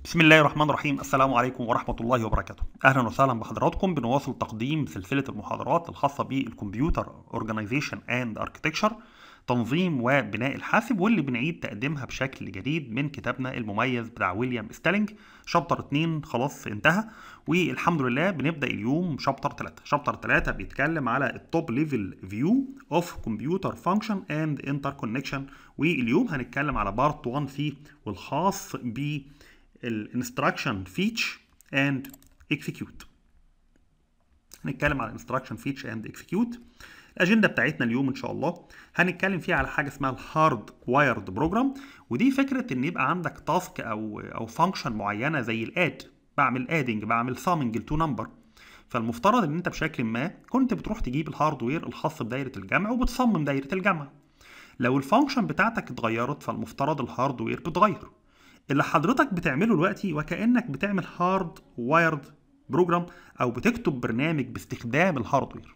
بسم الله الرحمن الرحيم السلام عليكم ورحمة الله وبركاته أهلا وسهلا بحضراتكم بنواصل تقديم سلسلة المحاضرات الخاصة بالكمبيوتر Organization and Architecture تنظيم وبناء الحاسب واللي بنعيد تقديمها بشكل جديد من كتابنا المميز بتاع ويليام ستالينج شابتر 2 خلاص انتهى والحمد لله بنبدا اليوم شابتر 3 شابتر 3 بيتكلم على التوب ليفل فيو اوف كمبيوتر فانكشن اند انتر كونكشن واليوم هنتكلم على بارت 1 فيه والخاص ب الانستراكشن فيتش اند اكسكيوت هنتكلم على انستراكشن فيتش اند اكسكيوت الاجنده بتاعتنا اليوم ان شاء الله هنتكلم فيها على حاجه اسمها الهارد وايرد بروجرام ودي فكره ان يبقى عندك تاسك او او فانكشن معينه زي الاد بعمل ادنج بعمل سامنج لتو نمبر فالمفترض ان انت بشكل ما كنت بتروح تجيب الهاردوير الخاص بدايره الجمع وبتصمم دايره الجمع لو الفانكشن بتاعتك اتغيرت فالمفترض الهاردوير بتغير اللي حضرتك بتعمله دلوقتي وكانك بتعمل هارد وايرد بروجرام او بتكتب برنامج باستخدام الهاردوير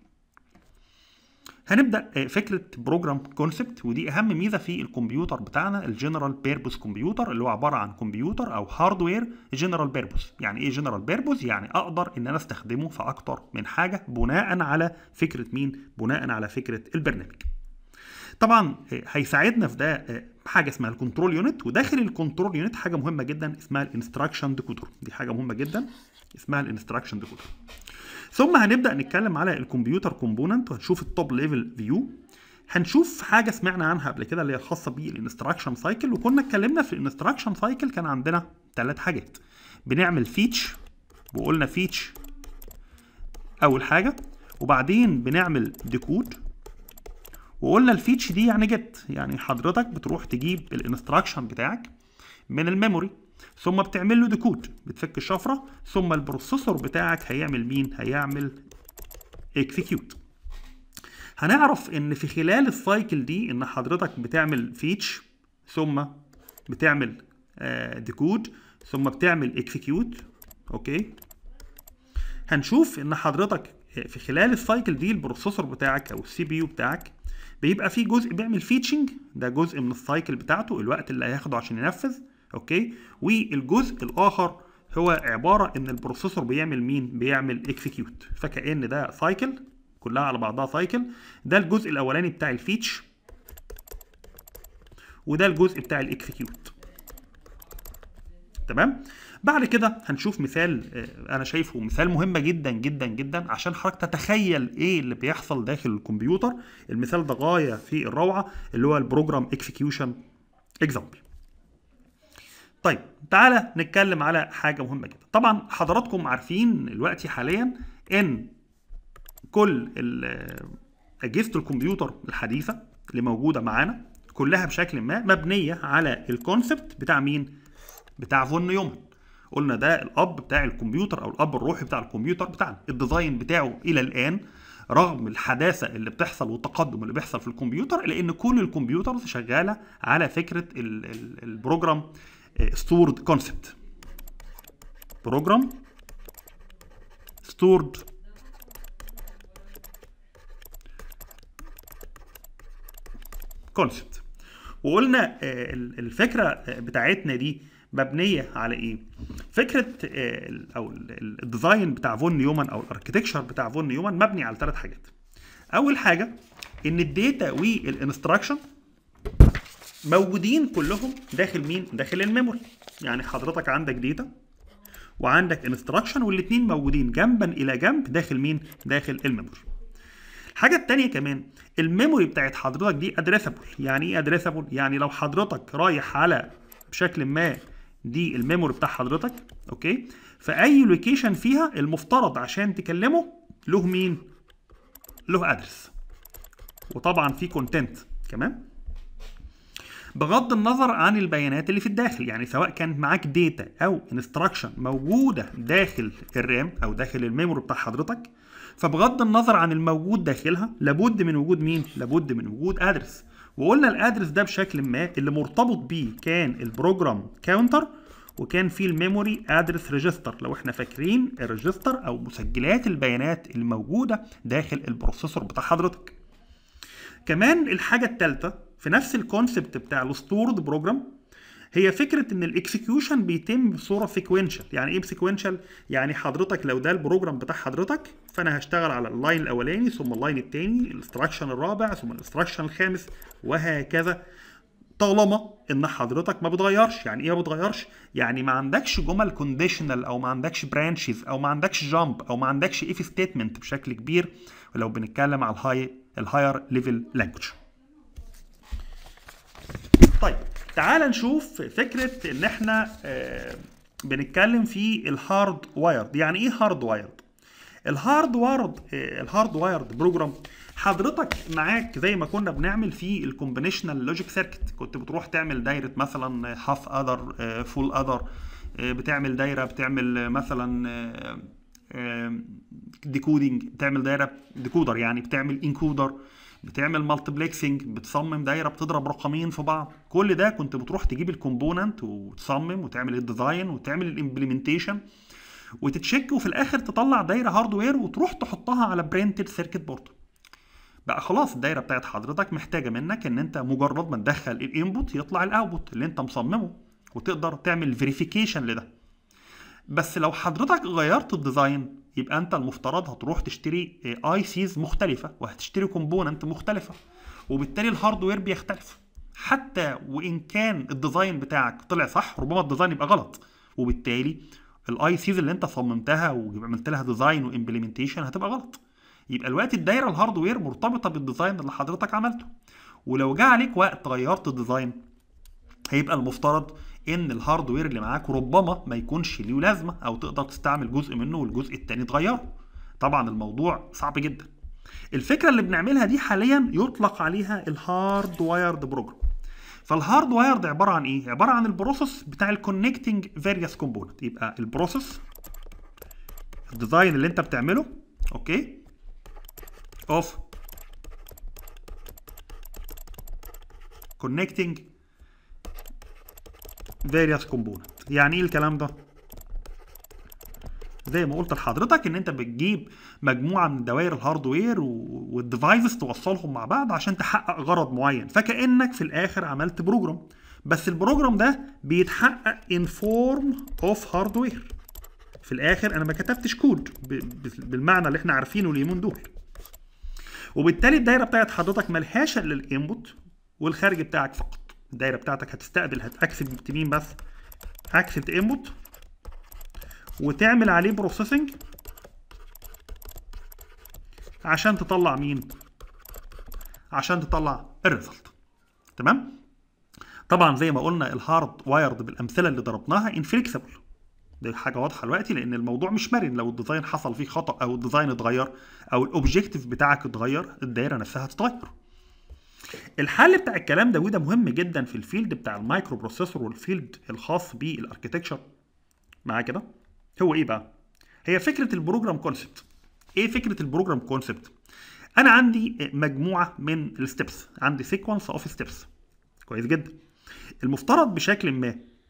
هنبدا فكره بروجرام كونسبت ودي اهم ميزه في الكمبيوتر بتاعنا الجنرال بيربوس كمبيوتر اللي هو عباره عن كمبيوتر او هاردوير جنرال بيربوس يعني ايه جنرال بيربوس يعني اقدر ان انا استخدمه في اكتر من حاجه بناء على فكره مين بناء على فكره البرنامج طبعا هيساعدنا في ده حاجه اسمها الكنترول يونت وداخل الكنترول يونت حاجه مهمه جدا اسمها الانستراكشن ديكودر دي حاجه مهمه جدا اسمها الانستراكشن ديكودر ثم هنبدا نتكلم على الكمبيوتر كومبوننت وهنشوف التوب ليفل فيو هنشوف حاجه سمعنا عنها قبل كده اللي هي الخاصه بالانستراكشن سايكل وكنا اتكلمنا في الانستراكشن سايكل كان عندنا ثلاث حاجات بنعمل فيتش وقلنا فيتش اول حاجه وبعدين بنعمل ديكود وقلنا الفيتش دي يعني جت يعني حضرتك بتروح تجيب الانستراكشن بتاعك من الميموري ثم بتعمل له ديكود بتفك الشفره ثم البروسيسور بتاعك هيعمل مين هيعمل اكسكيوت هنعرف ان في خلال السايكل دي ان حضرتك بتعمل فيتش ثم بتعمل ديكود ثم بتعمل اكسكيوت اوكي هنشوف ان حضرتك في خلال السايكل دي البروسيسور بتاعك او السي بي يو بتاعك بيبقى فيه جزء بيعمل فيتشنج ده جزء من السايكل بتاعته الوقت اللي هياخده عشان ينفذ اوكي والجزء الاخر هو عباره ان البروسيسور بيعمل مين بيعمل اكسكيوت فكأن ده سايكل كلها على بعضها سايكل ده الجزء الاولاني بتاع الفيتش وده الجزء بتاع الاكسكيوت تمام بعد كده هنشوف مثال انا شايفه مثال مهم جدا جدا جدا عشان حضرتك تتخيل ايه اللي بيحصل داخل الكمبيوتر المثال ده غايه في الروعه اللي هو البروجرام اكسكيوشن اكزامبل طيب تعالى نتكلم على حاجه مهمه جدا طبعا حضراتكم عارفين دلوقتي حاليا ان كل اجهزه الكمبيوتر الحديثه اللي موجوده معانا كلها بشكل ما مبنيه على الكونسبت بتاع مين بتاع فون نيومان قلنا ده الاب بتاع الكمبيوتر او الاب الروحي بتاع الكمبيوتر بتاعنا الديزاين بتاعه الى الان رغم الحداثه اللي بتحصل والتقدم اللي بيحصل في الكمبيوتر لان كل الكمبيوترز شغاله على فكره البروجرام stored concept program stored concept وقلنا الفكره بتاعتنا دي مبنيه على ايه فكره او الديزاين بتاع فون نيومان او الاركتكشر بتاع فون نيومان مبني على ثلاث حاجات اول حاجه ان الداتا والانستراكشن موجودين كلهم داخل مين؟ داخل الميموري. يعني حضرتك عندك داتا وعندك انستراكشن والاثنين موجودين جنبا الى جنب داخل مين؟ داخل الميموري. الحاجة التانية كمان الميموري بتاعت حضرتك دي ادريسابل، يعني ايه ادريسابل؟ يعني لو حضرتك رايح على بشكل ما دي الميموري بتاع حضرتك اوكي؟ فأي لوكيشن فيها المفترض عشان تكلمه له مين؟ له ادرس. وطبعا في كونتنت كمان بغض النظر عن البيانات اللي في الداخل يعني سواء كانت معاك داتا او انستراكشن موجوده داخل الرام او داخل الميموري بتاع حضرتك فبغض النظر عن الموجود داخلها لابد من وجود مين لابد من وجود ادرس وقلنا الادرس ده بشكل ما اللي مرتبط بيه كان البروجرام كاونتر وكان فيه الميموري ادرس ريجستر لو احنا فاكرين الريجستر او مسجلات البيانات اللي موجوده داخل البروسيسور بتاع حضرتك كمان الحاجه الثالثه في نفس الكونسبت بتاع الستورد بروجرام هي فكره ان الاكسكيوشن بيتم بصوره سيكوينشال يعني ايه سيكوينشال يعني حضرتك لو ده البروجرام بتاع حضرتك فانا هشتغل على اللاين الاولاني ثم اللاين الثاني الاستراكشن الرابع ثم الاستراكشن الخامس وهكذا طالما ان حضرتك ما بتغيرش يعني ايه ما بتغيرش يعني ما عندكش جمل كونديشنال او ما عندكش برانشز او ما عندكش جامب او ما عندكش اف ستيتمنت بشكل كبير ولو بنتكلم على الهاي الهاير ليفل لانجوج طيب تعال نشوف فكره ان احنا آه بنتكلم في الهارد وايرد يعني ايه هارد وايرد الهارد وايرد الهارد وايرد بروجرام حضرتك معاك زي ما كنا بنعمل في الكومبينيشنال لوجيك سيركت كنت بتروح تعمل دايره مثلا هاف اذر فول اذر بتعمل دايره بتعمل مثلا ديكودنج بتعمل دايره ديكودر يعني بتعمل انكودر بتعمل مالتيبلكسنج بتصمم دايره بتضرب رقمين في بعض كل ده كنت بتروح تجيب الكومبوننت وتصمم وتعمل الديزاين وتعمل الامبلمنتيشن وتتشيك وفي الاخر تطلع دايره هاردوير وتروح تحطها على برينتد سيركت بورد بقى خلاص الدايره بتاعت حضرتك محتاجه منك ان انت مجرد ما تدخل الانبوت يطلع الاوتبوت اللي انت مصممه وتقدر تعمل فيريفيكيشن لده بس لو حضرتك غيرت الديزاين يبقى انت المفترض هتروح تشتري اي سيز مختلفه وهتشتري كومبوننت مختلفه وبالتالي الهاردوير بيختلف حتى وان كان الديزاين بتاعك طلع صح ربما الديزاين يبقى غلط وبالتالي الاي سيز اللي انت صممتها وعملت لها ديزاين وامبلمنتيشن هتبقى غلط يبقى الوقت الدايره الهاردوير مرتبطه بالديزاين اللي حضرتك عملته ولو جه عليك وقت غيرت الديزاين هيبقى المفترض ان الهاردوير اللي معاك ربما ما يكونش ليه لازمه او تقدر تستعمل جزء منه والجزء التاني تغيره طبعا الموضوع صعب جدا الفكره اللي بنعملها دي حاليا يطلق عليها الهارد وايرد بروجرام فالهارد وايرد عباره عن ايه عباره عن البروسيس بتاع الكونكتنج فاريوس كومبوننت يبقى البروسيس الديزاين اللي انت بتعمله اوكي اوف connecting various component يعني ايه الكلام ده زي ما قلت لحضرتك ان انت بتجيب مجموعه من دوائر الهاردوير والديفايسز توصلهم مع بعض عشان تحقق غرض معين فكانك في الاخر عملت بروجرام بس البروجرام ده بيتحقق ان فورم اوف هاردوير في الاخر انا ما كتبتش كود بالمعنى اللي احنا عارفينه اليومين دول وبالتالي الدايره بتاعت حضرتك ملهاش الا الانبوت والخارج بتاعك فقط الدايره بتاعتك هتستقبل هتاكسبت مين بس اكسبت انبوت وتعمل عليه بروسيسنج عشان تطلع مين عشان تطلع الريزلت تمام طبعا زي ما قلنا الهارد وايرد بالامثله اللي ضربناها انفليكسبل دي حاجه واضحه دلوقتي لان الموضوع مش مرن لو الديزاين حصل فيه خطا او الديزاين اتغير او الاوبجيكتيف بتاعك اتغير الدايره نفسها هتتغير الحل بتاع الكلام ده وده مهم جدا في الفيلد بتاع المايكرو بروسيسور والفيلد الخاص بالاركتكتشر معايا كده هو ايه بقى هي فكره البروجرام كونسبت ايه فكره البروجرام كونسبت انا عندي مجموعه من الستبس عندي سيكونس اوف ستبس كويس جدا المفترض بشكل ما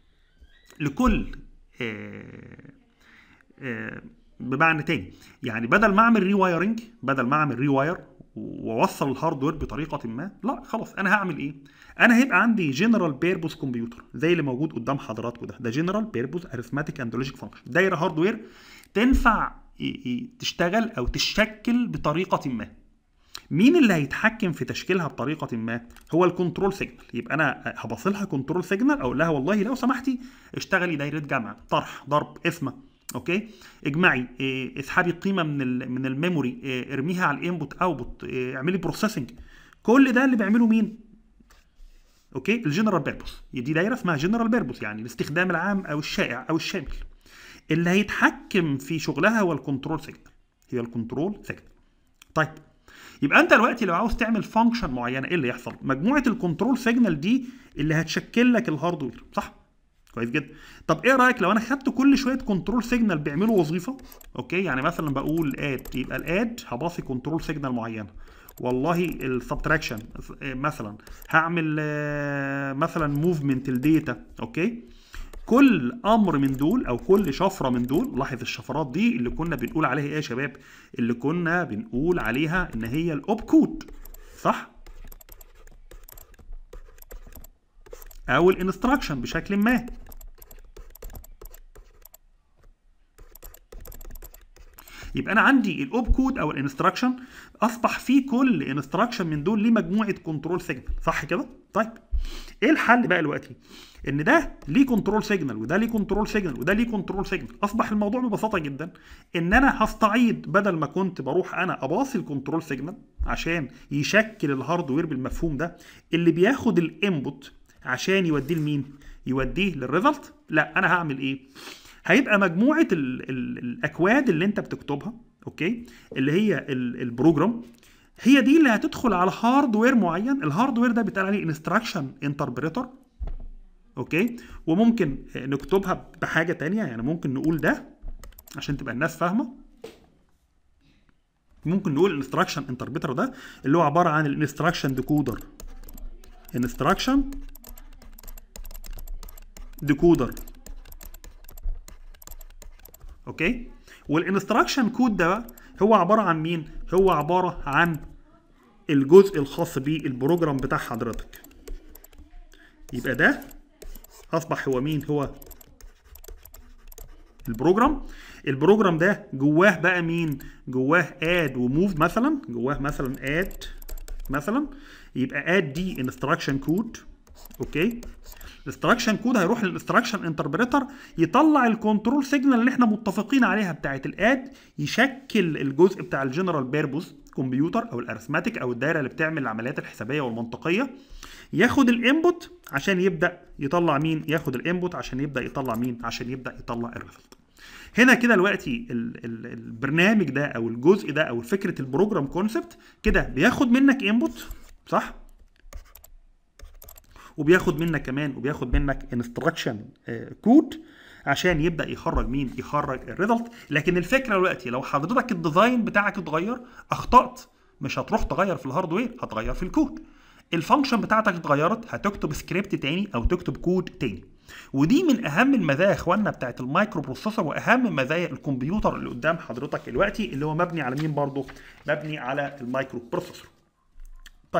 لكل آه آه بمعنى تاني يعني بدل ما اعمل ريوايرنج بدل ما اعمل ريواير واوصل الهاردوير بطريقه ما لا خلاص انا هعمل ايه انا هيبقى عندي جنرال بيربوس كمبيوتر زي اللي موجود قدام حضراتكم ده ده جنرال بيربوس اريثماتيك اند لوجيك فانكشن دايره هاردوير تنفع تشتغل او تشكل بطريقه ما مين اللي هيتحكم في تشكيلها بطريقه ما هو الكنترول سيجنال يبقى انا هبصلها كنترول سيجنال اقول لها والله لو سمحتي اشتغلي دايره جمع طرح ضرب اسمه اوكي اجمعي اه اسحبي قيمه من ال من الميموري اه ارميها على الانبوت اوتبوت اه اعملي بروسيسنج كل ده اللي بيعمله مين اوكي الجنرال بيربوس دي دايره اسمها جنرال بيربوس يعني الاستخدام العام او الشائع او الشامل اللي هيتحكم في شغلها هو الكنترول سيجنال هي الكنترول سيجنال طيب يبقى انت دلوقتي لو عاوز تعمل فانكشن معينه ايه اللي يحصل مجموعه الكنترول سيجنال دي اللي هتشكل لك الهاردوير صح كويس جدا طب ايه رايك لو انا خدت كل شويه كنترول سيجنال بيعملوا وظيفه اوكي يعني مثلا بقول اد يبقى الاد هباصي كنترول سيجنال معينه والله السبتراكشن مثلا هعمل مثلا موفمنت الداتا اوكي كل امر من دول او كل شفره من دول لاحظ الشفرات دي اللي كنا بنقول عليها ايه يا شباب اللي كنا بنقول عليها ان هي الاوب كود صح او الانستراكشن بشكل ما يبقى انا عندي الاوب كود او الانستراكشن اصبح فيه كل انستراكشن من دول ليه مجموعه كنترول سيجنال صح كده طيب ايه الحل بقى دلوقتي ان ده ليه كنترول سيجنال وده ليه كنترول سيجنال وده ليه كنترول سيجنال اصبح الموضوع ببساطه جدا ان انا هستعيد بدل ما كنت بروح انا اباصي الكنترول سيجنال عشان يشكل الهاردوير بالمفهوم ده اللي بياخد الانبوت عشان يوديه لمين يوديه للريزلت لا انا هعمل ايه هيبقى مجموعه ال ال الاكواد اللي انت بتكتبها اوكي اللي هي ال البروجرام هي دي اللي هتدخل على هاردوير معين الهاردوير ده بيتقال عليه انستراكشن انتربريتر اوكي وممكن نكتبها بحاجه تانية يعني ممكن نقول ده عشان تبقى الناس فاهمه ممكن نقول الانستراكشن انتربريتر ده اللي هو عباره عن الانستراكشن ديكودر انستراكشن ديكودر اوكي والانستراكشن كود ده بقى هو عباره عن مين هو عباره عن الجزء الخاص بالبروجرام بتاع حضرتك يبقى ده اصبح هو مين هو البروجرام البروجرام ده جواه بقى مين جواه اد وموف مثلا جواه مثلا اد مثلا يبقى اد دي انستراكشن كود اوكي الانستراكشن كود هيروح للانستراكشن انتربريتر يطلع الكنترول سيجنال اللي احنا متفقين عليها بتاعه الاد يشكل الجزء بتاع الجنرال بيربوز كمبيوتر او الارثماتيك او الدايره اللي بتعمل العمليات الحسابيه والمنطقيه ياخد الانبوت عشان يبدا يطلع مين ياخد الانبوت عشان يبدا يطلع مين عشان يبدا يطلع الريزلت هنا كده دلوقتي ال ال البرنامج ده او الجزء ده او فكره البروجرام كونسبت كده بياخد منك انبوت صح وبياخد منك كمان وبياخد منك انستراكشن كود عشان يبدا يخرج مين يخرج الريزلت لكن الفكره دلوقتي لو حضرتك الديزاين بتاعك اتغير اخطات مش هتروح تغير في الهاردوير هتغير في الكود الفانكشن بتاعتك اتغيرت هتكتب سكريبت تاني او تكتب كود تاني ودي من اهم المزايا يا اخوانا بتاعت المايكرو بروسيسور واهم مزايا الكمبيوتر اللي قدام حضرتك دلوقتي اللي هو مبني على مين برضه مبني على المايكرو بروسيسور طيب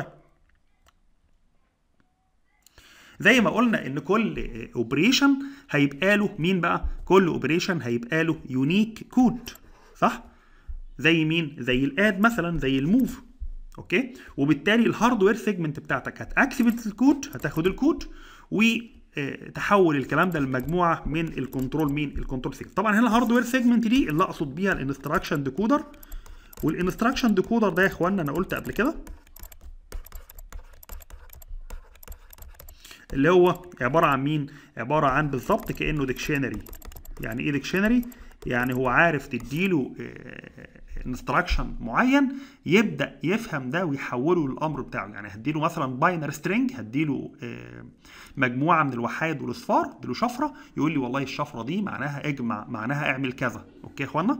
زي ما قلنا ان كل اوبريشن هيبقى له مين بقى كل اوبريشن هيبقى له يونيك كود صح زي مين زي الاد مثلا زي الموف اوكي وبالتالي الهاردوير سيجمنت بتاعتك هتاكتيفيت الكود هتاخد الكود وتحول الكلام ده لمجموعه من الكنترول مين الكنترول سيجمنت طبعا هنا الهاردوير سيجمنت دي اللي اقصد بيها الانستراكشن ديكودر والانستراكشن ديكودر ده يا اخوانا انا قلت قبل كده اللي هو عباره عن مين عباره عن بالظبط كانه ديكشنري يعني ايه ديكشنري يعني هو عارف تديله انستراكشن معين يبدا يفهم ده ويحوله للامر بتاعه يعني هديله مثلا باينر سترينج هديله مجموعه من الوحايد والاصفار اديله شفره يقول لي والله الشفره دي معناها اجمع معناها اعمل كذا اوكي يا اخوانا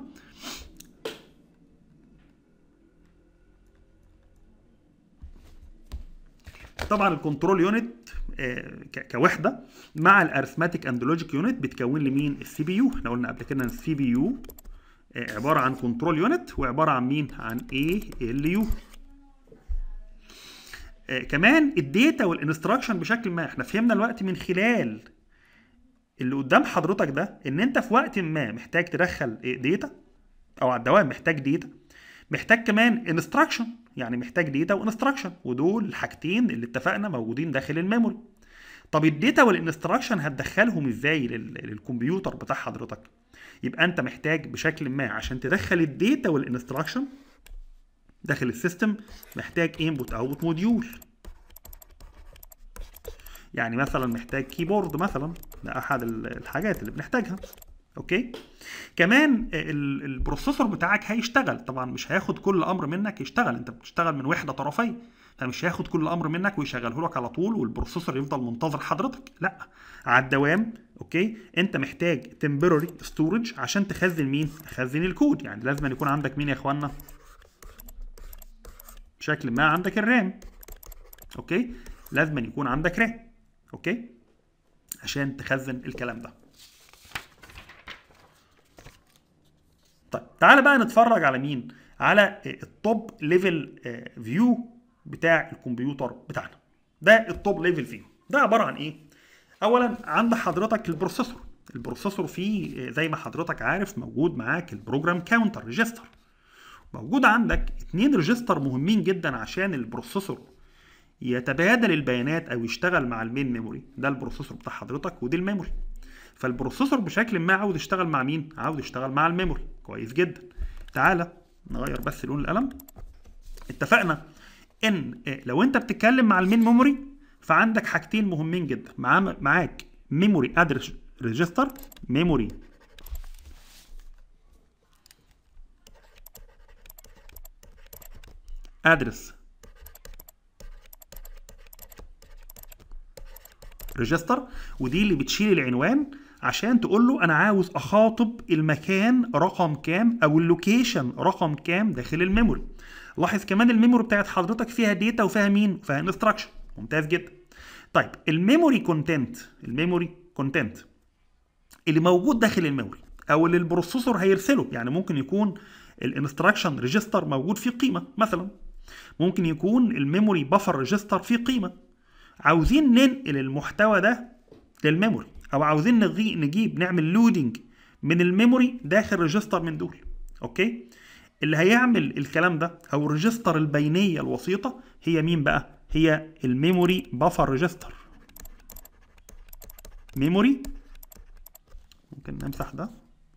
طبعا الكنترول يونت كوحده مع الارثماتيك اند لوجيك يونت بتكون لي مين السي بي يو احنا قلنا قبل كده ان السي بي يو عباره عن كنترول يونت وعباره عن مين عن اي ال يو كمان الداتا والانستراكشن بشكل ما احنا فهمنا الوقت من خلال اللي قدام حضرتك ده ان انت في وقت ما محتاج تدخل داتا او على الدوام محتاج داتا محتاج كمان انستراكشن يعني محتاج داتا وانستراكشن ودول الحاجتين اللي اتفقنا موجودين داخل الميموري طب الداتا والانستراكشن هتدخلهم ازاي للكمبيوتر بتاع حضرتك يبقى انت محتاج بشكل ما عشان تدخل الداتا والانستراكشن داخل السيستم محتاج انبوت اوتبوت موديول يعني مثلا محتاج كيبورد مثلا ده احد الحاجات اللي بنحتاجها اوكي كمان البروسيسور بتاعك هيشتغل طبعا مش هياخد كل امر منك يشتغل انت بتشتغل من وحده طرفيه فمش هياخد كل امر منك ويشغله لك على طول والبروسيسور يفضل منتظر حضرتك لا على الدوام اوكي انت محتاج تمبرري ستورج عشان تخزن مين تخزن الكود يعني لازم أن يكون عندك مين يا اخوانا بشكل ما عندك الرام اوكي لازم أن يكون عندك رام اوكي عشان تخزن الكلام ده طيب تعالى بقى نتفرج على مين على التوب ليفل فيو بتاع الكمبيوتر بتاعنا ده التوب ليفل فيو ده عباره عن ايه اولا عند حضرتك البروسيسور البروسيسور فيه زي ما حضرتك عارف موجود معاك البروجرام كاونتر ريجستر موجود عندك اتنين ريجستر مهمين جدا عشان البروسيسور يتبادل البيانات او يشتغل مع المين ميموري ده البروسيسور بتاع حضرتك ودي الميموري فالبروسيسور بشكل ما عاوز يشتغل مع مين عاوز يشتغل مع الميموري كويس جدا تعالى نغير بس لون القلم اتفقنا ان لو انت بتتكلم مع المين ميموري فعندك حاجتين مهمين جدا معاك ميموري ادرس ريجستر ميموري ادرس ريجستر ودي اللي بتشيل العنوان عشان تقول له انا عاوز اخاطب المكان رقم كام او اللوكيشن رقم كام داخل الميموري لاحظ كمان الميموري بتاعت حضرتك فيها داتا وفيها مين وفيها انستراكشن ممتاز جدا طيب الميموري كونتنت الميموري كونتنت اللي موجود داخل الميموري او اللي البروسيسور هيرسله يعني ممكن يكون الانستراكشن ريجستر موجود فيه قيمه مثلا ممكن يكون الميموري بفر ريجستر فيه قيمه عاوزين ننقل المحتوى ده للميموري او عاوزين نجيب نعمل لودنج من الميموري داخل ريجستر من دول اوكي اللي هيعمل الكلام ده او الريجستر البينيه الوسيطه هي مين بقى هي الميموري بفر ريجستر ميموري ممكن نمسح ده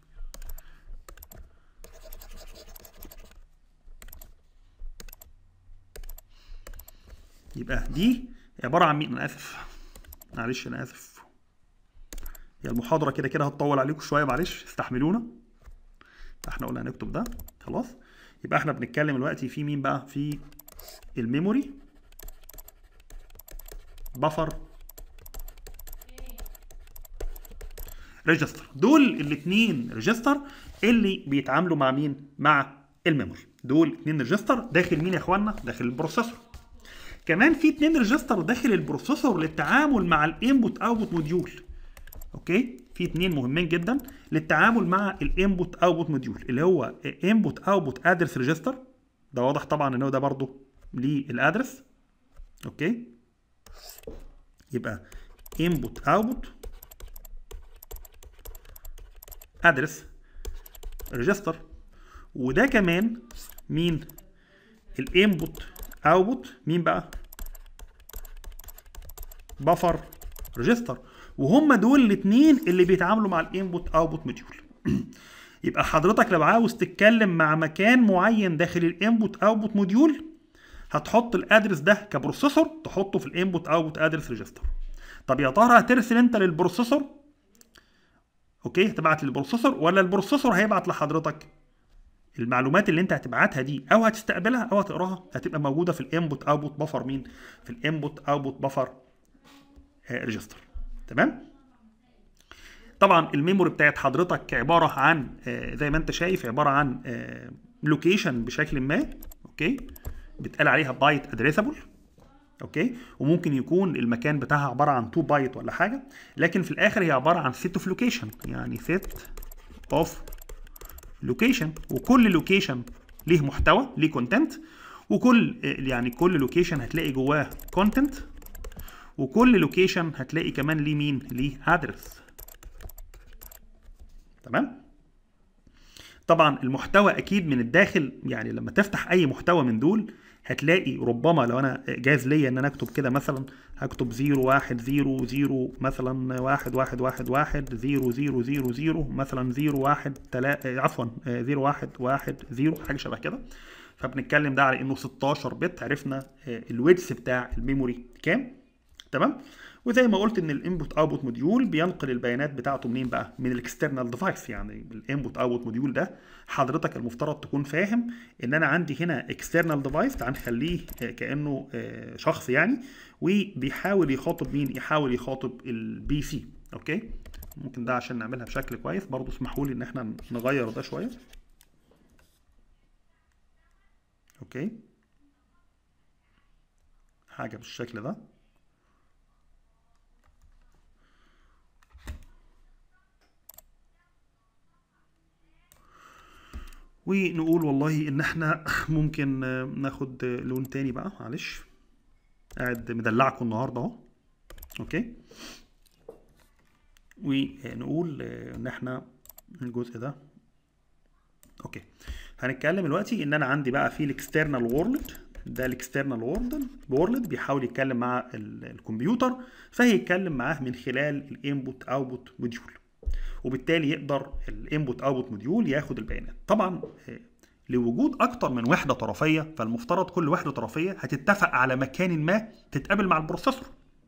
يبقى دي عباره عن مين انا اسف معلش انا اسف هي المحاضره كده كده هتطول عليكم شويه معلش استحملونا احنا قلنا هنكتب ده خلاص يبقى احنا بنتكلم دلوقتي في مين بقى في الميموري بفر ريجستر دول الاثنين ريجستر اللي بيتعاملوا مع مين مع الميموري دول اثنين ريجستر داخل مين يا اخوانا داخل البروسيسور كمان في اثنين ريجستر داخل البروسيسور للتعامل مع الانبوت اوتبوت موديول اوكي في اثنين مهمين جدا للتعامل مع الانبوت اوتبوت موديول اللي هو انبوت اوتبوت ادرس ريجستر ده واضح طبعا ان هو ده برضه للادرس اوكي يبقى input output ادرس ريجستر وده كمان مين الانبوت اوتبوت مين بقى بفر ريجستر وهم دول الاثنين اللي بيتعاملوا مع الانبوت اوتبوت موديول يبقى حضرتك لو عاوز تتكلم مع مكان معين داخل الانبوت اوتبوت موديول هتحط الادرس ده كبروسيسور تحطه في الانبوت اوتبوت ادرس ريجستر طب يا ترى هترسل انت للبروسيسور اوكي هتبعت للبروسيسور ولا البروسيسور هيبعت لحضرتك المعلومات اللي انت هتبعتها دي او هتستقبلها او هتقراها هتبقى موجوده في الانبوت اوتبوت بفر مين في الانبوت اوتبوت بفر ريجستر تمام طبعا الميموري بتاعت حضرتك عباره عن زي ما انت شايف عباره عن لوكيشن بشكل ما اوكي بيتقال عليها بايت ادريسابل اوكي وممكن يكون المكان بتاعها عباره عن 2 بايت ولا حاجه لكن في الاخر هي عباره عن سيت اوف لوكيشن يعني سيت اوف لوكيشن وكل لوكيشن ليه محتوى ليه كونتنت وكل يعني كل لوكيشن هتلاقي جواه كونتنت وكل لوكيشن هتلاقي كمان ليه مين ليه ادرس تمام طبعا المحتوى اكيد من الداخل يعني لما تفتح اي محتوى من دول هتلاقي ربما لو انا جاز ليا ان انا اكتب كده مثلا هكتب 0 1 0 0 مثلا 1 1 1 1 0 0 0 0 مثلا 0 1 3 عفوا 0 1 1 0 حاجه شبه كده فبنتكلم ده على انه 16 بت عرفنا الويدث بتاع الميموري كام تمام وزي ما قلت ان الانبوت اوتبوت موديول بينقل البيانات بتاعته منين بقى من الاكسترنال ديفايس يعني الانبوت اوتبوت موديول ده حضرتك المفترض تكون فاهم ان انا عندي هنا اكسترنال ديفايس تعال نخليه كانه شخص يعني وبيحاول يخاطب مين يحاول يخاطب البي سي اوكي ممكن ده عشان نعملها بشكل كويس برضه اسمحوا لي ان احنا نغير ده شويه اوكي حاجه بالشكل ده ونقول والله ان احنا ممكن ناخد لون تاني بقى معلش قاعد مدلعكم النهارده اهو اوكي ونقول ان احنا الجزء ده اوكي هنتكلم دلوقتي ان انا عندي بقى في الاكسترنال وورلد ده الاكسترنال وورلد وورلد بيحاول يتكلم مع الكمبيوتر فهيتكلم معاه من خلال الانبوت اوتبوت موديول وبالتالي يقدر الانبوت اوتبوت موديول ياخد البيانات طبعا لوجود اكتر من وحده طرفيه فالمفترض كل وحده طرفيه هتتفق على مكان ما تتقابل مع البروسيسور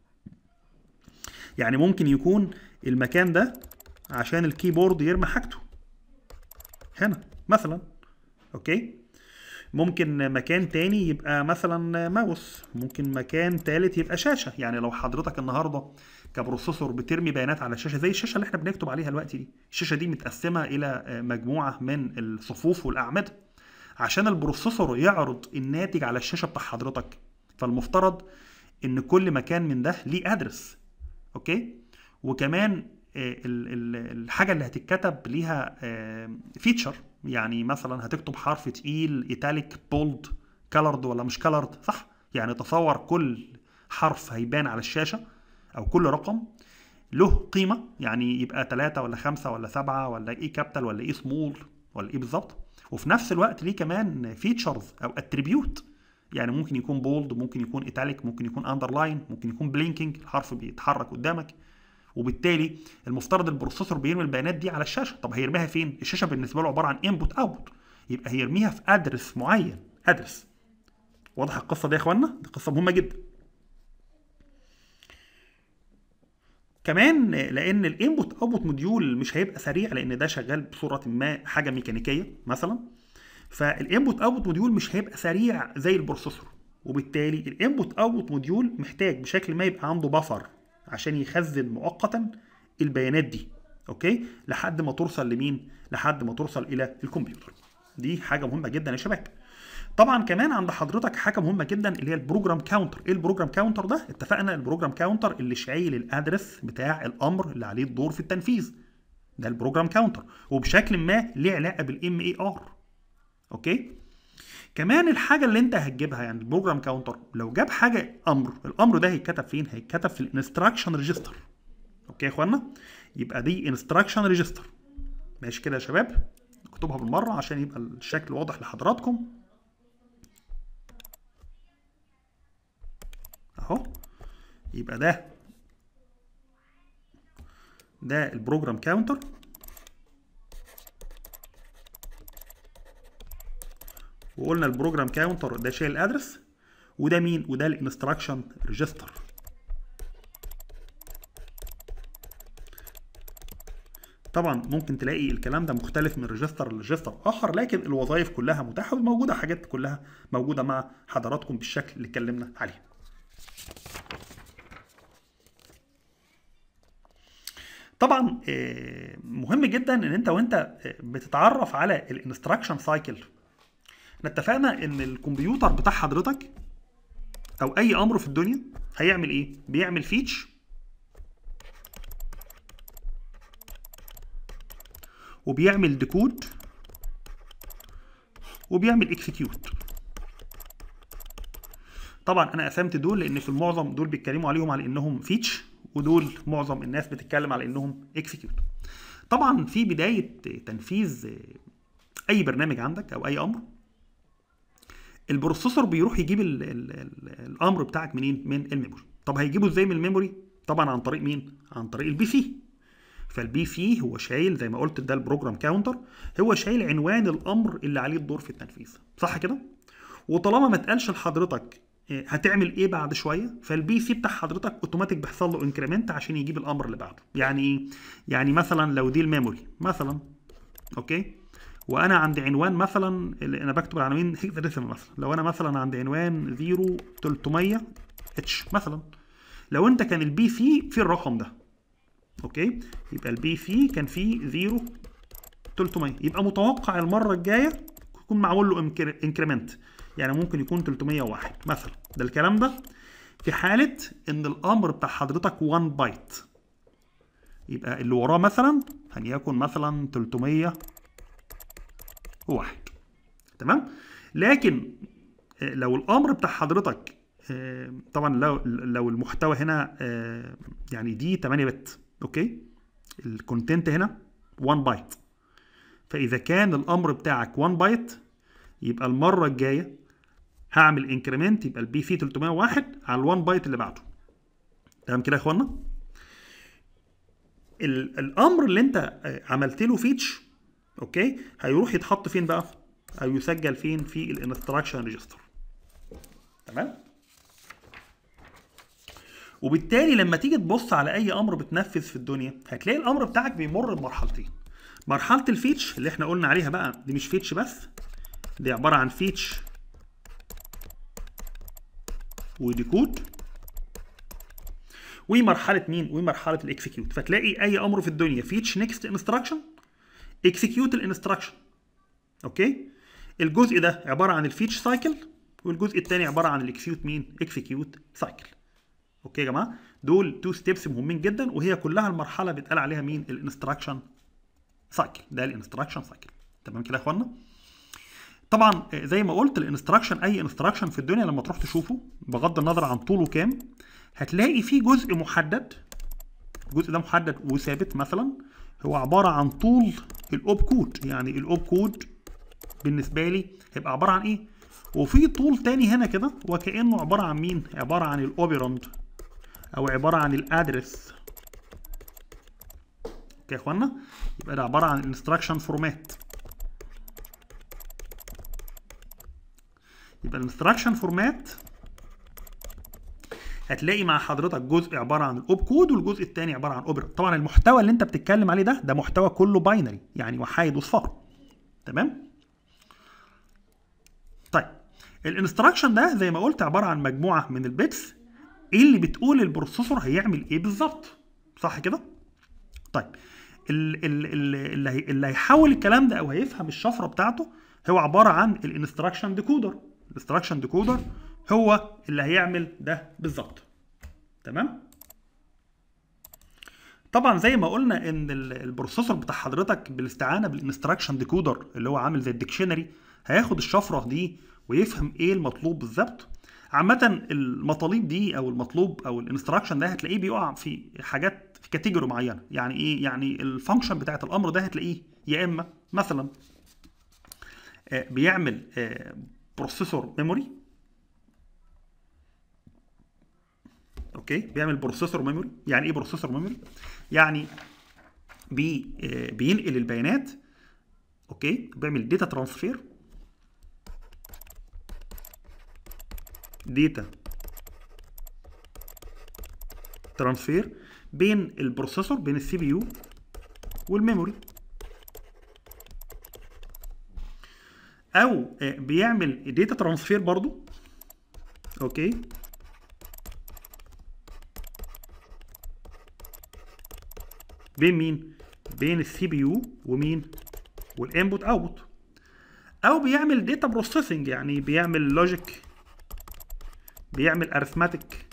يعني ممكن يكون المكان ده عشان الكيبورد يرمي حاجته هنا مثلا اوكي ممكن مكان تاني يبقى مثلا ماوس ممكن مكان تالت يبقى شاشه يعني لو حضرتك النهارده كبروسيسور بترمي بيانات على الشاشه زي الشاشه اللي احنا بنكتب عليها دلوقتي دي الشاشه دي متقسمه الى مجموعه من الصفوف والاعمده عشان البروسيسور يعرض الناتج على الشاشه بتاع حضرتك فالمفترض ان كل مكان من ده ليه ادرس اوكي وكمان الحاجه اللي هتتكتب ليها فيتشر يعني مثلا هتكتب حرف تقيل ايتاليك بولد كالرد ولا مش كالرد صح يعني تصور كل حرف هيبان على الشاشه او كل رقم له قيمه يعني يبقى 3 ولا 5 ولا 7 ولا ايه كابيتال ولا ايه سمول ولا ايه بالظبط وفي نفس الوقت ليه كمان فيتشرز او اتريبيوت يعني ممكن يكون بولد ممكن يكون ايتاليك ممكن يكون اندرلاين ممكن يكون بلينكينج الحرف بيتحرك قدامك وبالتالي المفترض البروسيسور بيرمي البيانات دي على الشاشه طب هيرميها فين الشاشه بالنسبه له عباره عن انبوت اوتبوت يبقى هيرميها في ادرس معين ادرس واضح القصه دي يا اخوانا دي قصه مهمه جدا كمان لان الانبوت اوتبوت موديول مش هيبقى سريع لان ده شغال بصوره ما حاجه ميكانيكيه مثلا فالانبوت اوتبوت موديول مش هيبقى سريع زي البروسيسور وبالتالي الانبوت اوتبوت موديول محتاج بشكل ما يبقى عنده بفر عشان يخزن مؤقتا البيانات دي اوكي لحد ما توصل لمين لحد ما توصل الى الكمبيوتر دي حاجه مهمه جدا يا شباب طبعا كمان عند حضرتك حاجه مهمه جدا اللي هي البروجرام كاونتر ايه البروجرام كاونتر ده اتفقنا البروجرام كاونتر اللي شايل الادرس بتاع الامر اللي عليه الدور في التنفيذ ده البروجرام كاونتر وبشكل ما ليه علاقه بالام اي ار اوكي كمان الحاجه اللي انت هتجيبها يعني البروجرام كاونتر لو جاب حاجه امر الامر ده هيتكتب فين هيتكتب في الانستراكشن ريجستر اوكي يا اخوانا يبقى دي انستراكشن ريجستر ماشي كده يا شباب اكتبها بالمره عشان يبقى الشكل واضح لحضراتكم اهو يبقى ده ده البروجرام كاونتر وقلنا البروجرام كاونتر ده شايل الادرس وده مين وده الانستراكشن ريجستر طبعا ممكن تلاقي الكلام ده مختلف من ريجستر لريجستر اخر لكن الوظائف كلها متاحه وموجوده حاجات كلها موجوده مع حضراتكم بالشكل اللي اتكلمنا عليه طبعا مهم جدا ان انت وانت بتتعرف على الانستراكشن سايكل احنا اتفقنا ان الكمبيوتر بتاع حضرتك او اي امر في الدنيا هيعمل ايه بيعمل فيتش وبيعمل ديكود وبيعمل اكسكيوت طبعا انا قسمت دول لان في المعظم دول بيتكلموا عليهم على انهم فيتش ودول معظم الناس بتتكلم على انهم اكسكيوت طبعا في بدايه تنفيذ اي برنامج عندك او اي امر البروسيسور بيروح يجيب ال ال ال الامر بتاعك منين من الميموري طب هيجيبه ازاي من الميموري طبعا عن طريق مين عن طريق البي سي فالبي سي هو شايل زي ما قلت ده البروجرام كاونتر هو شايل عنوان الامر اللي عليه الدور في التنفيذ صح كده وطالما ما اتقالش لحضرتك هتعمل ايه بعد شويه فالبي سي بتاع حضرتك اوتوماتيك بيحصل له انكريمنت عشان يجيب الامر اللي بعده يعني ايه يعني مثلا لو دي الميموري مثلا اوكي وانا عندي عنوان مثلا اللي انا بكتب العناوين هيكساديسيمال مثلا لو انا مثلا عندي عنوان 0300 اتش مثلا لو انت كان البي سي في الرقم ده اوكي يبقى البي سي كان فيه 0 300 يبقى متوقع المره الجايه يكون معمول له انكريمنت يعني ممكن يكون 301 مثلا ده الكلام ده في حاله ان الامر بتاع حضرتك 1 بايت يبقى اللي وراه مثلا هنيكن مثلا 300 واحد تمام لكن لو الامر بتاع حضرتك طبعا لو لو المحتوى هنا يعني دي 8 بت اوكي الكونتنت هنا 1 بايت فاذا كان الامر بتاعك 1 بايت يبقى المره الجايه هعمل انكريمنت يبقى البي سي 301 على ال1 بايت اللي بعده تمام كده يا اخوانا الامر اللي انت عملت له فيتش اوكي هيروح يتحط فين بقى او يسجل فين في الانستراكشن ريجستر تمام وبالتالي لما تيجي تبص على اي امر بتنفذ في الدنيا هتلاقي الامر بتاعك بيمر بمرحلتين مرحله الفيتش اللي احنا قلنا عليها بقى دي مش فيتش بس دي عباره عن فيتش وديكود ومرحله مين ومرحله الاكسكيوت فتلاقي اي امر في الدنيا فيتش نيكست انستراكشن اكسكيوت الانستراكشن اوكي الجزء ده عباره عن الفيتش سايكل والجزء الثاني عباره عن الاكسكيوت مين اكسكيوت سايكل اوكي يا جماعه دول تو ستيبس مهمين جدا وهي كلها المرحله بيتقال عليها مين الانستراكشن سايكل ده الانستراكشن سايكل تمام كده يا اخوانا طبعا زي ما قلت الانستراكشن اي انستراكشن في الدنيا لما تروح تشوفه بغض النظر عن طوله كام هتلاقي فيه جزء محدد الجزء ده محدد وثابت مثلا هو عباره عن طول الاوب كود يعني الاوب كود بالنسبه لي هيبقى عباره عن ايه وفي طول تاني هنا كده وكانه عباره عن مين عباره عن الاوبيراند او عباره عن الادرس اوكي يا اخوانا يبقى ده عباره عن الانستراكشن فورمات يبقى الانستراكشن فورمات هتلاقي مع حضرتك جزء عباره عن الاوب كود والجزء الثاني عباره عن اوبرا طبعا المحتوى اللي انت بتتكلم عليه ده ده محتوى كله باينري يعني وحايد وصفار تمام طيب الانستراكشن ده زي ما قلت عباره عن مجموعه من البيتس ايه اللي بتقول البروسيسور هيعمل ايه بالظبط صح كده طيب اللي اللي هيحول الكلام ده او هيفهم الشفره بتاعته هو عباره عن الانستراكشن ديكودر الانستراكشن ديكودر هو اللي هيعمل ده بالظبط تمام طبعا زي ما قلنا ان البروسيسور بتاع حضرتك بالاستعانه بالانستراكشن ديكودر اللي هو عامل زي الديكشنري هياخد الشفره دي ويفهم ايه المطلوب بالظبط عامة المطالب دي او المطلوب او الانستراكشن ده هتلاقيه بيقع في حاجات في كاتيجوري معينه يعني ايه يعني الفانكشن بتاعت الامر ده هتلاقيه يا اما مثلا بيعمل بروسيسور ميموري اوكي بيعمل بروسيسور ميموري يعني ايه بروسيسور ميموري يعني بي بينقل البيانات اوكي بيعمل داتا ترانسفير داتا ترانسفير بين البروسيسور بين السي بي يو والميموري او بيعمل داتا ترانسفير برضو اوكي بين مين بين السي بي يو ومين والانبوت اوتبوت او بيعمل داتا بروسيسنج يعني بيعمل لوجيك بيعمل ارثماتيك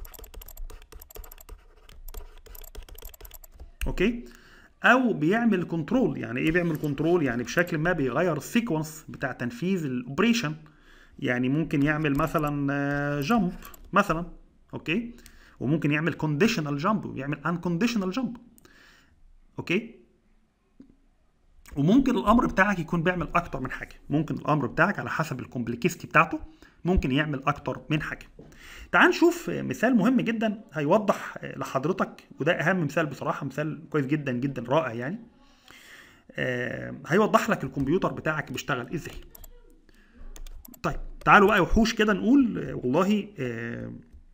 اوكي او بيعمل كنترول يعني ايه بيعمل كنترول يعني بشكل ما بيغير السيكونس بتاع تنفيذ الاوبريشن يعني ممكن يعمل مثلا جامب مثلا اوكي وممكن يعمل كونديشنال جامب ويعمل ان كونديشنال جامب اوكي وممكن الامر بتاعك يكون بيعمل اكتر من حاجه ممكن الامر بتاعك على حسب الكومبلكستي بتاعته ممكن يعمل اكتر من حاجه تعال نشوف مثال مهم جدا هيوضح لحضرتك وده اهم مثال بصراحه مثال كويس جدا جدا رائع يعني آه هيوضح لك الكمبيوتر بتاعك بيشتغل ازاي طيب تعالوا بقى وحوش كده نقول والله آه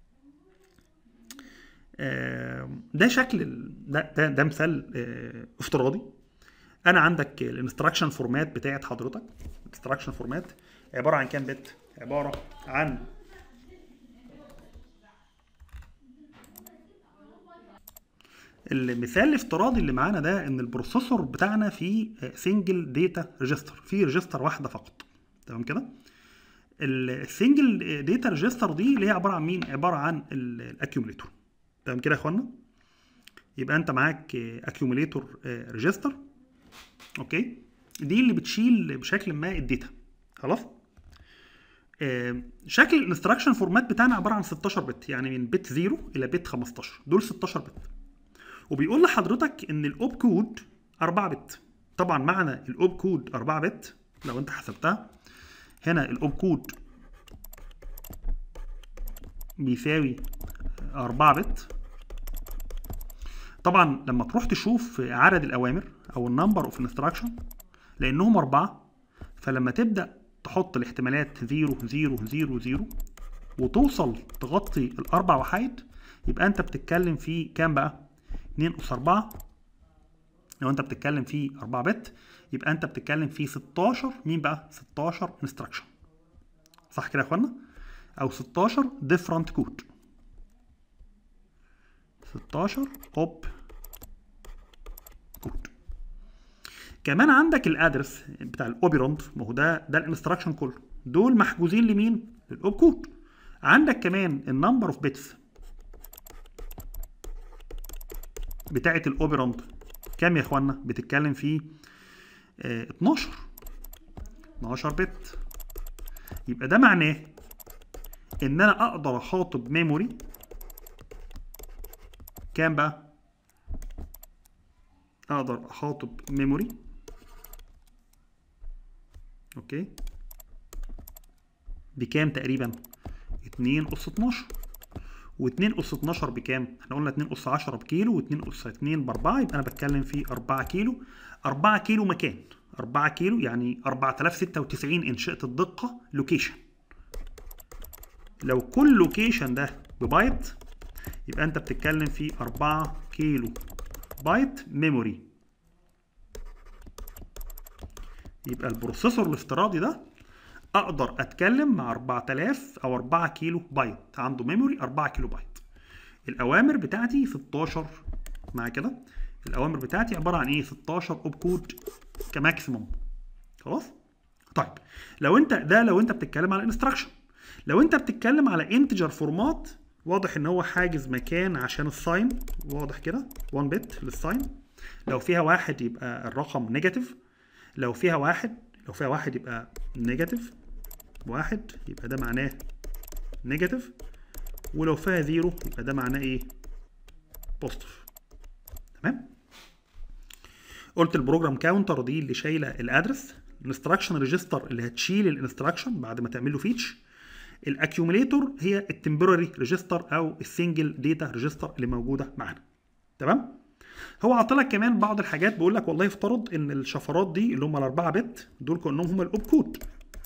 آه ده شكل ده ده, ده مثال افتراضي انا عندك الانستراكشن فورمات بتاعت حضرتك الانستراكشن فورمات عباره عن كام بت عباره عن المثال الافتراضي اللي معانا ده ان البروسيسور بتاعنا فيه سنجل داتا ريجستر فيه ريجستر واحده فقط تمام كده السنجل داتا ريجستر دي اللي هي عباره عن مين عباره عن الاكيوميليتور تمام كده يا اخوانا يبقى انت معاك اكيوميليتور ريجستر اوكي دي اللي بتشيل بشكل ما الداتا خلاص آه شكل الانستراكشن فورمات بتاعنا عباره عن 16 بت يعني من بت 0 الى بت 15 دول 16 بت وبيقول لحضرتك ان الاوب كود 4 بت طبعا معنى الاوب كود 4 بت لو انت حسبتها هنا الاوب كود بيساوي 4 بت طبعا لما تروح تشوف عدد الاوامر او النمبر اوف انستراكشن لانهم اربعه فلما تبدا تحط الاحتمالات 0 0 0 0 وتوصل تغطي الاربع وحيد يبقى انت بتتكلم في كام بقى 2 اس 4 لو انت بتتكلم في 4 بت يبقى انت بتتكلم في 16 مين بقى 16 انستراكشن صح كده يا اخوانا او 16 ديفرنت كود 16 اوب كود كمان عندك الادرس بتاع الاوبيرونت ما هو ده ده الانستراكشن كله دول محجوزين لمين للاوب كود عندك كمان النمبر اوف بيتس بتاعه الاوبيرونت كام يا اخوانا بتتكلم في اه 12 12 بت يبقى ده معناه ان انا اقدر اخاطب ميموري كام بقى اقدر اخاطب ميموري اوكي بكام تقريبا 2 اس 12 و2 اس 12 بكام احنا قلنا 2 اس 10 بكيلو و2 اس 2 ب 4 يبقى انا بتكلم في 4 كيلو 4 كيلو مكان 4 كيلو يعني 4096 انشاء الدقه لوكيشن لو كل لوكيشن ده ببايت يبقى انت بتتكلم في 4 كيلو بايت ميموري يبقى البروسيسور الافتراضي ده اقدر اتكلم مع 4000 او 4 كيلو بايت عنده ميموري 4 كيلو بايت الاوامر بتاعتي 16 مع كده الاوامر بتاعتي عباره عن ايه 16 اوب كود كماكسيموم خلاص طيب لو انت ده لو انت بتتكلم على انستراكشن لو انت بتتكلم على انتجر فورمات واضح ان هو حاجز مكان عشان الساين واضح كده 1 بت للساين لو فيها واحد يبقى الرقم نيجاتيف لو فيها واحد لو فيها واحد يبقى نيجاتيف واحد يبقى ده معناه نيجاتيف ولو فيها زيرو يبقى ده معناه ايه بوزيتيف تمام قلت البروجرام كاونتر دي اللي شايله الادرس الانستراكشن ريجستر اللي هتشيل الانستراكشن بعد ما تعمل له فيتش الاكيوميليتور هي التمبراري ريجستر او السنجل داتا ريجستر اللي موجوده معانا تمام هو عطلك كمان بعض الحاجات بيقول لك والله افترض ان الشفرات دي اللي هم الاربعه بت دول كانهم هم الاوب كود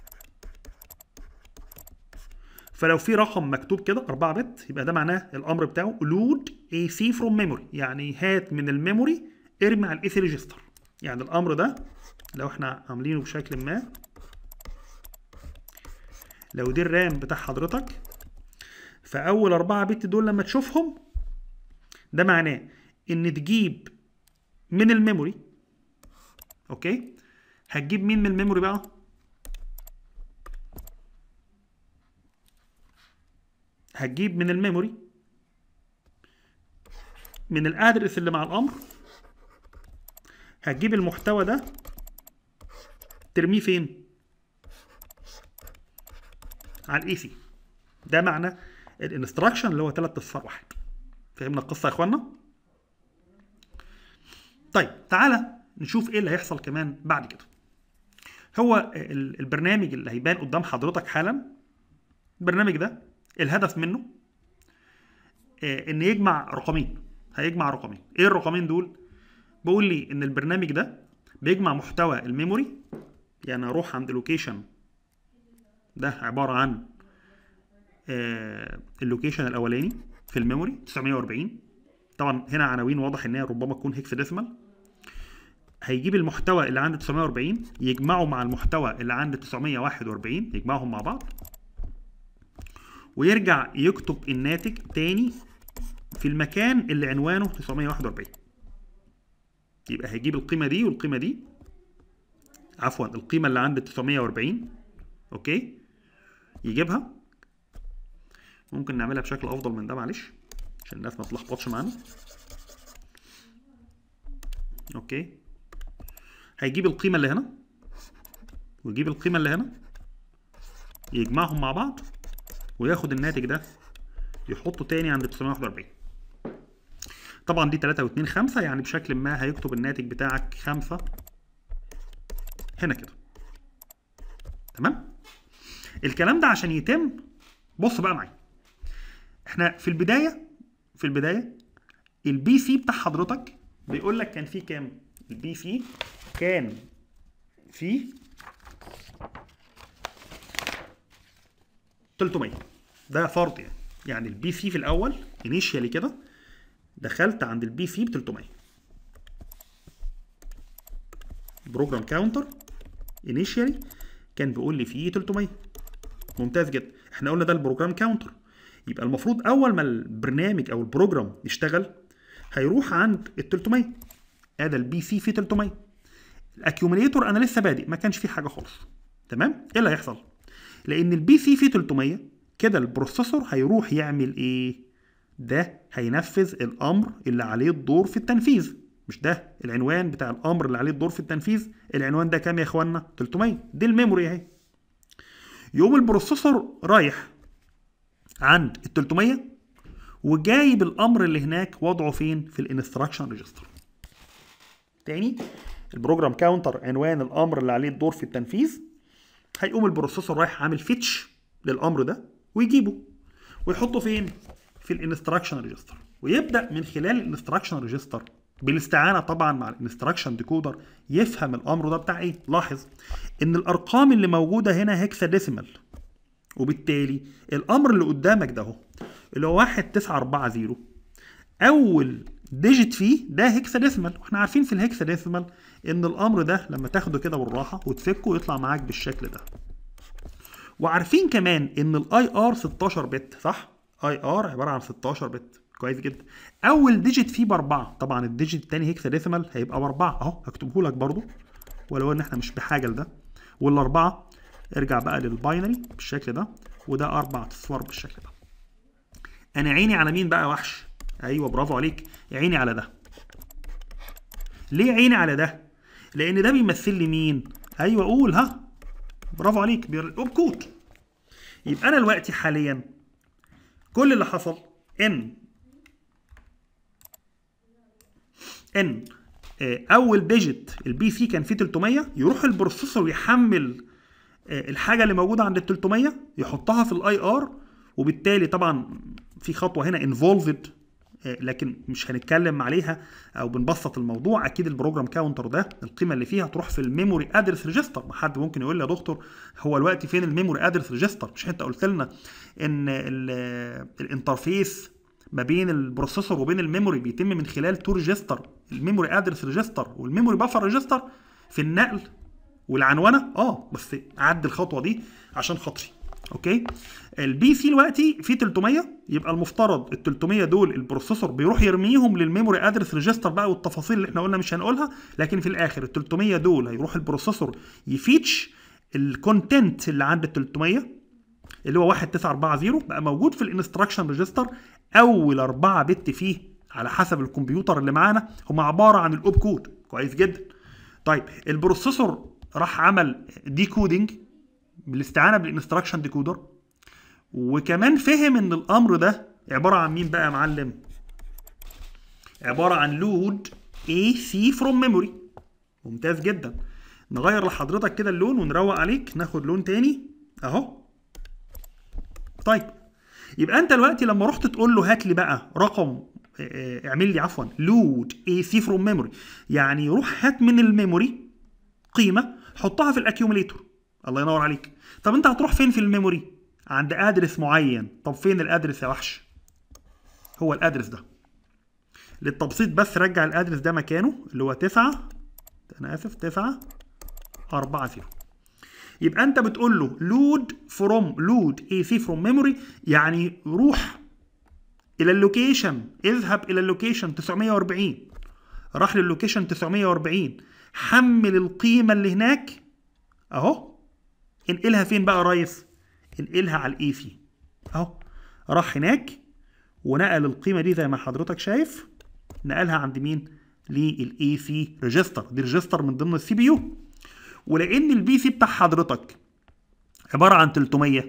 فلو في رقم مكتوب كده 4 بت يبقى ده معناه الامر بتاعه لود اي سي فروم ميموري يعني هات من الميموري ارمي على الاي سي ريجستر يعني الامر ده لو احنا عاملينه بشكل ما لو دي الرام بتاع حضرتك فاول 4 بت دول لما تشوفهم ده معناه ان تجيب من الميموري اوكي هتجيب مين من الميموري بقى هتجيب من الميموري من الادرس اللي مع الامر هتجيب المحتوى ده ترميه فين على الاي سي ده معنى الانستراكشن اللي هو 3 اصفار واحد فهمنا القصه يا اخوانا طيب تعالى نشوف ايه اللي هيحصل كمان بعد كده هو البرنامج اللي هيبان قدام حضرتك حالا البرنامج ده الهدف منه ان يجمع رقمين هيجمع رقمين ايه الرقمين دول بقول لي ان البرنامج ده بيجمع محتوى الميموري يعني اروح عند اللوكيشن ده عباره عن اللوكيشن الاولاني في الميموري 940 طبعا هنا عناوين واضح ان هي ربما تكون هيكس ديسمال هيجيب المحتوى اللي عند 940 يجمعه مع المحتوى اللي عند 941 يجمعهم مع بعض ويرجع يكتب الناتج تاني في المكان اللي عنوانه 941 يبقى هيجيب القيمه دي والقيمه دي عفوا القيمه اللي عند 940 اوكي يجيبها ممكن نعملها بشكل افضل من ده معلش عشان الناس ما تلخبطش معانا اوكي هيجيب القيمه اللي هنا ويجيب القيمه اللي هنا يجمعهم مع بعض وياخد الناتج ده يحطه تاني عند 941 طبعا دي 3 و2 5 يعني بشكل ما هيكتب الناتج بتاعك 5 هنا كده تمام الكلام ده عشان يتم بص بقى معايا احنا في البدايه في البدايه البي سي بتاع حضرتك بيقول لك كان فيه كام البي سي كان فيه 300 ده فرض يعني يعني البي سي في الاول انيشيالي كده دخلت عند البي سي ب 300 بروجرام كاونتر انيشيالي كان بيقول لي فيه 300 ممتاز جدا احنا قلنا ده البروجرام كاونتر يبقى المفروض اول ما البرنامج او البروجرام يشتغل هيروح عند ال 300 ادي البي سي فيه 300 الاكيوميليتور انا لسه بادئ ما كانش فيه حاجه خالص تمام ايه اللي هيحصل لان البي سي فيه 300 كده البروسيسور هيروح يعمل ايه ده هينفذ الامر اللي عليه الدور في التنفيذ مش ده العنوان بتاع الامر اللي عليه الدور في التنفيذ العنوان ده كام يا اخوانا 300 دي الميموري اهي يقوم البروسيسور رايح عند ال 300 وجايب الامر اللي هناك وضعه فين في الانستراكشن ريجستر تاني البروجرام كاونتر عنوان الامر اللي عليه الدور في التنفيذ هيقوم البروسيسور رايح عامل فيتش للامر ده ويجيبه ويحطه فين في الانستراكشن ريجستر ويبدا من خلال الانستراكشن ريجستر بالاستعانه طبعا مع الانستراكشن ديكودر يفهم الامر ده بتاع ايه لاحظ ان الارقام اللي موجوده هنا هيكسا ديسيمال وبالتالي الامر اللي قدامك ده اهو اللي هو 1940 اول ديجيت فيه ده هيكسا ديسيمال واحنا عارفين في الهيكسا ديسيمال ان الامر ده لما تاخده كده بالراحه وتفكه يطلع معاك بالشكل ده وعارفين كمان ان الاي ار 16 بت صح اي ار عباره عن 16 بت كويس جدا اول ديجيت فيه باربعه طبعا الديجيت الثاني هيكسا ديسيمال هيبقى باربعه اهو هكتبه لك برضو ولو ان احنا مش بحاجه لده والاربعه ارجع بقى للباينري بالشكل ده وده اربع اصفار بالشكل ده انا عيني على مين بقى وحش ايوه برافو عليك عيني على ده ليه عيني على ده لان ده بيمثل لي مين ايوه قول ها برافو عليك كود يبقى انا دلوقتي حاليا كل اللي حصل ان ان اول ديجيت البي سي كان فيه 300 يروح البروسيسور يحمل الحاجه اللي موجوده عند ال 300 يحطها في الاي ار وبالتالي طبعا في خطوه هنا انفولفد لكن مش هنتكلم عليها او بنبسط الموضوع اكيد البروجرام كاونتر ده القيمه اللي فيها تروح في الميموري ادرس ريجستر ما حد ممكن يقول لي يا دكتور هو الوقت فين الميموري ادرس ريجستر مش انت قلت لنا ان الانترفيس ما بين البروسيسور وبين الميموري بيتم من خلال تو ريجستر الميموري ادرس ريجستر والميموري بفر ريجستر في النقل والعنونه اه بس عد الخطوه دي عشان خاطري اوكي البي سي دلوقتي فيه 300 يبقى المفترض ال 300 دول البروسيسور بيروح يرميهم للميموري ادرس ريجستر بقى والتفاصيل اللي احنا قلنا مش هنقولها لكن في الاخر ال 300 دول هيروح البروسيسور يفيتش الكونتنت اللي عند ال 300 اللي هو 1940 بقى موجود في الانستراكشن ريجستر اول 4 بت فيه على حسب الكمبيوتر اللي معانا هم عباره عن الاوب كود كويس جدا طيب البروسيسور راح عمل ديكودنج بالاستعانه بالانستراكشن ديكودر وكمان فهم ان الامر ده عباره عن مين بقى يا معلم عباره عن لود اي سي فروم ميموري ممتاز جدا نغير لحضرتك كده اللون ونروق عليك ناخد لون تاني اهو طيب يبقى انت دلوقتي لما رحت تقول له هات لي بقى رقم اعمل لي عفوا لود اي سي فروم ميموري يعني روح هات من الميموري قيمه حطها في الاكيوميليتور الله ينور عليك طب انت هتروح فين في الميموري عند ادرس معين طب فين الادرس يا وحش هو الادرس ده للتبسيط بس رجع الادرس ده مكانه اللي هو 9 انا اسف 9 4 0 يبقى انت بتقول له لود فروم لود اي سي فروم ميموري يعني روح الى اللوكيشن اذهب الى اللوكيشن 940 راح للوكيشن 940 حمل القيمه اللي هناك اهو انقلها فين بقى يا ريس انقلها على الاي سي اهو راح هناك ونقل القيمه دي زي ما حضرتك شايف نقلها عند مين للاي سي ريجستر دي ريجستر من ضمن السي بي يو ولان البي سي بتاع حضرتك عباره عن 300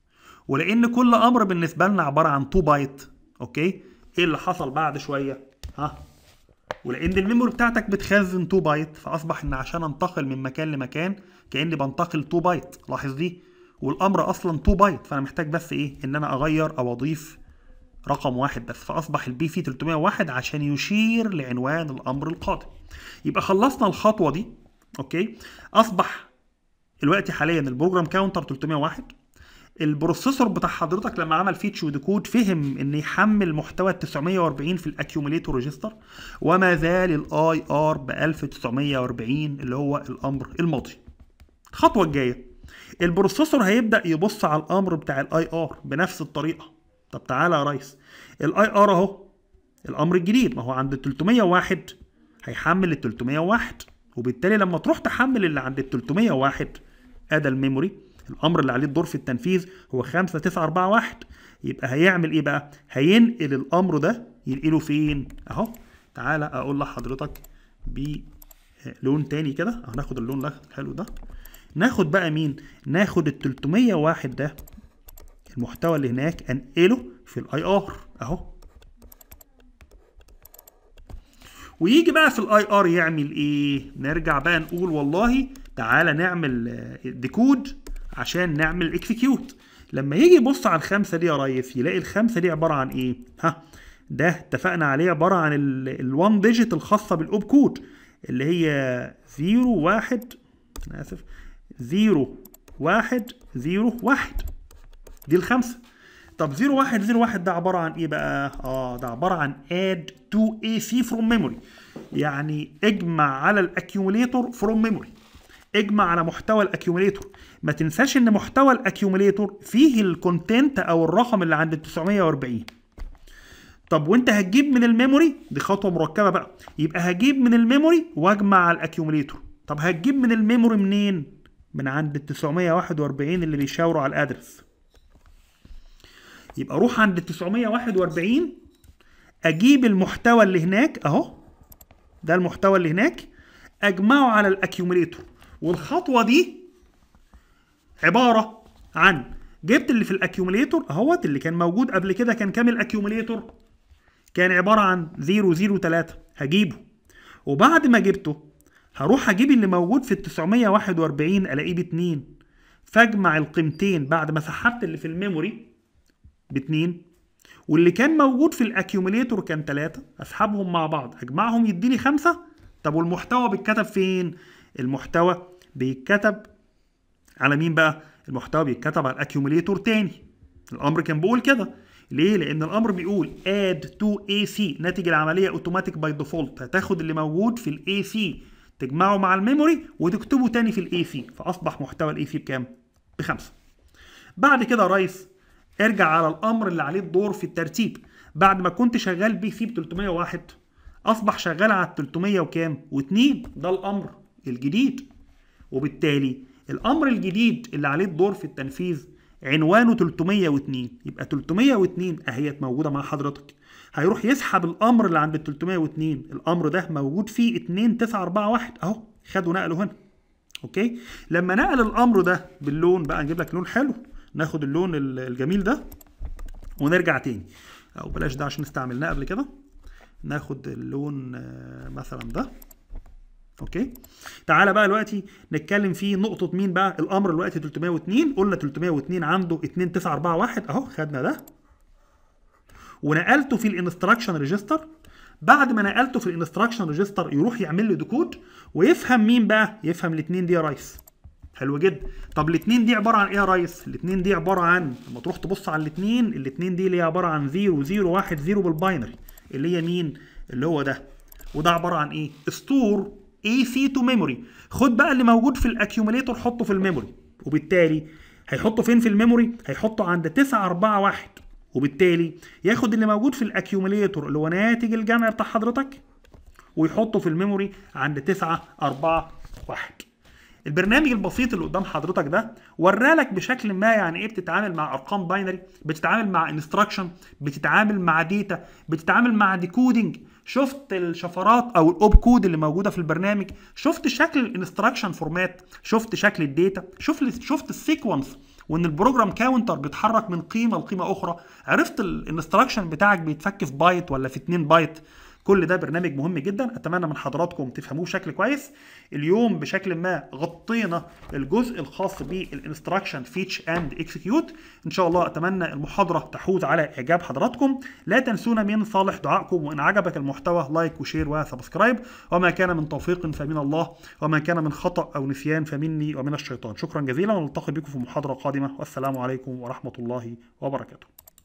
ولان كل امر بالنسبه لنا عباره عن 2 بايت اوكي ايه اللي حصل بعد شويه ها ولان الميموري بتاعتك بتخزن 2 بايت فاصبح ان عشان انتقل من مكان لمكان كاني بنتقل 2 بايت لاحظ دي والامر اصلا 2 بايت فانا محتاج بس ايه ان انا اغير او اضيف رقم واحد بس فاصبح البي في 301 عشان يشير لعنوان الامر القادم يبقى خلصنا الخطوه دي اوكي اصبح دلوقتي حاليا البروجرام كاونتر 301 البروسيسور بتاع حضرتك لما عمل فيتش وديكود فهم ان يحمل محتوى 940 في الاكيوميليتور ريجستر وما زال الاي ار ب 1940 اللي هو الامر الماضي الخطوه الجايه البروسيسور هيبدا يبص على الامر بتاع الاي ار بنفس الطريقه طب تعالى يا ريس الاي ار اهو الامر الجديد ما هو عند ال 301 هيحمل ال 301 وبالتالي لما تروح تحمل اللي عند ال 301 ادى الميموري الامر اللي عليه الدور في التنفيذ هو 5941 يبقى هيعمل ايه بقى هينقل الامر ده ينقله فين اهو تعالى اقول لحضرتك بلون تاني كده هناخد اللون الحلو ده ناخد بقى مين ناخد ال 301 ده المحتوى اللي هناك انقله في الاي ار اهو ويجي بقى في الاي ار يعمل ايه نرجع بقى نقول والله تعالى نعمل ديكود عشان نعمل اكسكيوت لما يجي يبص على الخمسه دي يا ريس يلاقي الخمسه دي عباره عن ايه ها ده اتفقنا عليه عباره عن ال1 ديجيت الخاصه بالاوب كود اللي هي 0 1 انا اسف 0 1 0 1 دي الخمسه طب 0 1 0 1 ده عباره عن ايه بقى اه ده عباره عن add to AC from memory يعني اجمع على الاكيوميليتور from memory اجمع على محتوى الاكيوميليتور ما تنساش ان محتوى الاكيوميليتور فيه الكونتنت او الرقم اللي عند ال 940 طب وانت هتجيب من الميموري دي خطوه مركبه بقى يبقى هجيب من الميموري واجمع على الاكيوميليتور طب هتجيب من الميموري منين من عند ال 941 اللي بيشاوروا على الادرس يبقى اروح عند ال 941 اجيب المحتوى اللي هناك اهو ده المحتوى اللي هناك اجمعه على الاكيوميليتور والخطوه دي عباره عن جبت اللي في الاكيوميليتور اهوت اللي كان موجود قبل كده كان كام الاكيوميليتور كان عباره عن 003 هجيبه وبعد ما جبته هروح اجيب اللي موجود في ال 941 الاقيه ب 2 فاجمع القيمتين بعد ما سحبت اللي في الميموري ب 2 واللي كان موجود في الاكيوميليتور كان 3 اسحبهم مع بعض اجمعهم يديني 5 طب والمحتوى بيتكتب فين المحتوى بيتكتب على مين بقى المحتوى بيتكتب على الاكيوميليتور تاني الامر كان بيقول كده ليه لان الامر بيقول add to AC ناتج العمليه اوتوماتيك باي ديفولت هتاخد اللي موجود في الاي سي تجمعه مع الميموري وتكتبه تاني في الاي سي فاصبح محتوى الاي سي بكام بخمسة بعد كده يا ريس ارجع على الامر اللي عليه الدور في الترتيب بعد ما كنت شغال بي سي ب 301 اصبح شغال على 300 وكام و2 ده الامر الجديد وبالتالي الامر الجديد اللي عليه الدور في التنفيذ عنوانه 302 يبقى 302 اهيت موجوده مع حضرتك هيروح يسحب الامر اللي عند ال 302 الامر ده موجود فيه 2941 اهو خدوا نقله هنا اوكي لما نقل الامر ده باللون بقى نجيب لك لون حلو ناخد اللون الجميل ده ونرجع تاني او بلاش ده عشان استعملناه قبل كده ناخد اللون مثلا ده اوكي تعالى بقى دلوقتي نتكلم في نقطه مين بقى الامر دلوقتي 302 قلنا 302 عنده 2941 اهو خدنا ده ونقلته في الانستراكشن ريجستر بعد ما نقلته في الانستراكشن ريجستر يروح يعمل له ديكود ويفهم مين بقى يفهم الاثنين دي يا ريس حلو جدا طب الاثنين دي عباره عن ايه يا ريس الاثنين دي عباره عن لما تروح تبص على الاثنين الاثنين دي اللي هي عباره عن 0 0 1 0 بالباينري اللي هي مين اللي هو ده وده عباره عن ايه ستور اي سي تو ميموري خد بقى اللي موجود في الاكيوميليتور حطه في الميموري وبالتالي هيحطه فين في الميموري هيحطه عند 941 وبالتالي ياخد اللي موجود في الاكيوميليتور اللي هو ناتج الجمع بتاع حضرتك ويحطه في الميموري عند 941 البرنامج البسيط اللي قدام حضرتك ده ورالك بشكل ما يعني ايه بتتعامل مع ارقام باينري بتتعامل مع انستراكشن بتتعامل مع داتا بتتعامل مع ديكودنج شفت الشفرات او الاوب كود اللي موجوده في البرنامج شفت شكل الانستراكشن فورمات شفت شكل الداتا شفت شفت السيكونس وان البروجرام كاونتر بيتحرك من قيمه لقيمه اخرى عرفت الانستراكشن بتاعك بيتفك في بايت ولا في 2 بايت كل ده برنامج مهم جدا اتمنى من حضراتكم تفهموه بشكل كويس اليوم بشكل ما غطينا الجزء الخاص بالانستراكشن فيتش اند اكسكيوت ان شاء الله اتمنى المحاضره تحوز على اعجاب حضراتكم لا تنسونا من صالح دعائكم وان عجبك المحتوى لايك وشير وسبسكرايب وما كان من توفيق فمن الله وما كان من خطا او نسيان فمني ومن الشيطان شكرا جزيلا ونلتقي بكم في محاضره قادمه والسلام عليكم ورحمه الله وبركاته